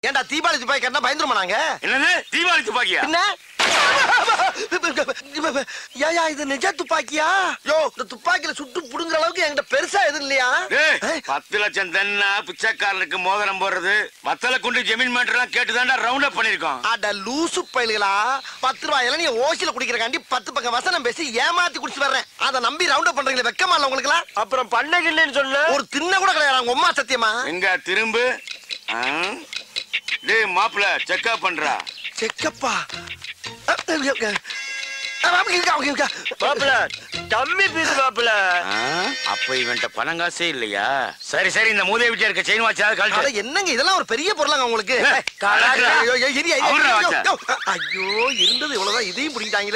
ஏன்டா தீபாவளி துப்பாக்கி கட்டினா பயந்துருமா நாங்க என்னது தீபாவளி துப்பாக்கியா என்ன ஏயா இது நிஜ துப்பாக்கியா யோ இந்த துப்பாக்கில சுட்டு புடுங்குற அளவுக்கு என்கிட்ட பெருசா எதுவும் இல்லையா ஏய், ஏய், பத்து லட்சம் தென்னா பிச்சைக்காரனுக்கு மோதிரம் போடுறது வத்தல கொண்டு ஜமீன் மேட்டர்லாம் கேட்டு தாண்டா ரவுண்ட் அப் பண்ணிருக்கோம் அட லூசு பயல்களா பத்து ரூபாய் இளநீ ஓசில குடிக்கிறக்காண்டி பத்து பக்கம் வசனம் பேசி ஏமாத்தி குடிச்சு வர்றேன் அதை நம்பி ரவுண்ட் அப் பண்றீங்களே வெக்கமா இல்ல உங்களுக்குலாம் அப்புறம் பண்ணகில்லைன்னு சொல்லு ஒரு தின்ன கூட கிடையாது உங்க அம்மா சத்தியமா எங்க திரும்பு ஆ? டேய் மாப்பிள செக்அப் பண்றா செக்கப்பா மாப்பிள தம்மி பீஸ் மாப்பிள ஆ? அப்ப இவன்ட்ட பணம் காசே இல்லையா சரி சரி இந்த மூதே வீட்டுல இருக்க செயின் வாட்சாவது அட, கழட்டு என்னங்க இதெல்லாம் ஒரு பெரிய பொருளாங்க உங்களுக்கு ஏய், கலக்குறா. ஐயோ, ஐயோ, இரு, ஐயோ, அவர்ரா ஐயோ, வாச்சா. ஐயோ, ஐயோ இருந்தது இவ்வளவுதான் இதையும் பிடிக்கிட்டாங்களே